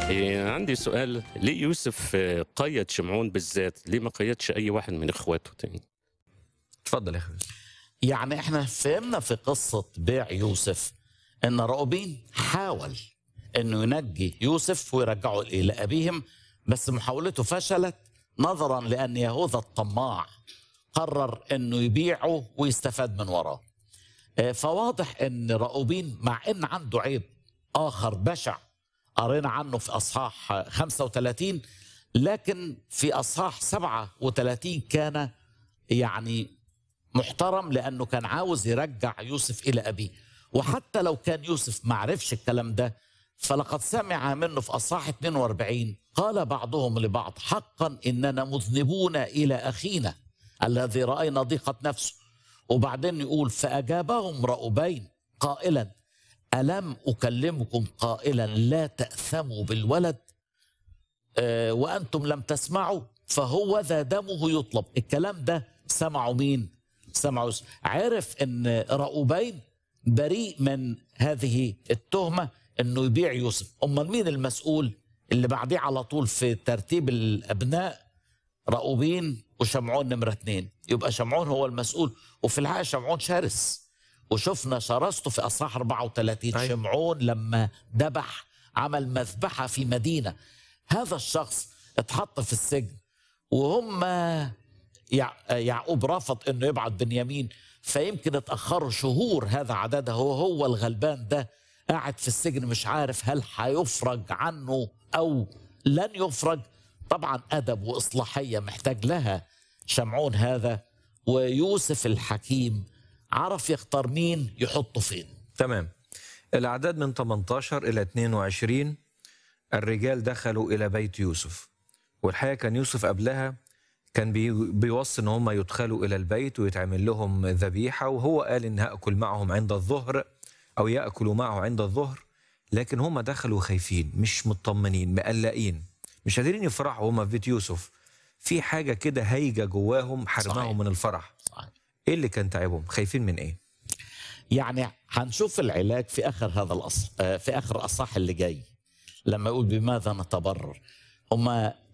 إيه، عندي سؤال ليه يوسف آه، قيد شمعون بالذات ليه ما قيدش اي واحد من اخواته تاني اتفضل يا اخي يعني احنا فهمنا في قصة بيع يوسف ان راؤوبين حاول انه ينجي يوسف ويرجعه الى ابيهم بس محاولته فشلت نظرا لان يهوذا الطماع قرر انه يبيعه ويستفاد من وراه آه، فواضح ان راؤوبين مع ان عنده عيب اخر بشع قرينا عنه في اصحاح آه، 35 لكن في اصحاح 37 كان يعني محترم لانه كان عاوز يرجع يوسف الى ابيه وحتى لو كان يوسف ما عرفش الكلام ده فلقد سمع منه في اصحاح 42 قال بعضهم لبعض حقا اننا مذنبون الى اخينا الذي راينا ضيقه نفسه وبعدين يقول فاجابهم رأوبين قائلا الم اكلمكم قائلا لا تاثموا بالولد آه، وانتم لم تسمعوا فهو ذا دمه يطلب الكلام ده سمعوا مين سمعوا يوسف. عرف ان رأوبين بريء من هذه التهمة انه يبيع يوسف امال مين المسؤول اللي بعديه على طول في ترتيب الابناء رأوبين وشمعون نمرة اتنين يبقى شمعون هو المسؤول وفي الحقيقة شمعون شرس وشفنا شرسته في اصحاح 34 أيوة. شمعون لما ذبح عمل مذبحة في مدينة هذا الشخص اتحط في السجن وهم يع- يعقوب رفض انه يبعت بنيامين فيمكن اتاخروا شهور هذا عددها هو هو الغلبان ده قاعد في السجن مش عارف هل هيفرج عنه او لن يفرج طبعا ادب واصلاحيه محتاج لها شمعون هذا ويوسف الحكيم عرف يختار مين يحطه فين تمام الاعداد من 18 الى 22 الرجال دخلوا الى بيت يوسف والحقيقه كان يوسف قبلها كان بي بيوصي ان هم يدخلوا الى البيت ويتعمل لهم ذبيحه وهو قال ان هاكل معهم عند الظهر او ياكلوا معه عند الظهر لكن هم دخلوا خايفين مش مطمنين مقلقين مش قادرين يفرحوا هم في بيت يوسف في حاجه كده هايجه جواهم حرماهم صحيح. من الفرح صحيح. ايه اللي كان تعبهم خايفين من ايه يعني هنشوف العلاج في اخر هذا الأص... آه، في اخر الاصح اللي جاي لما يقول بماذا نتبرر هم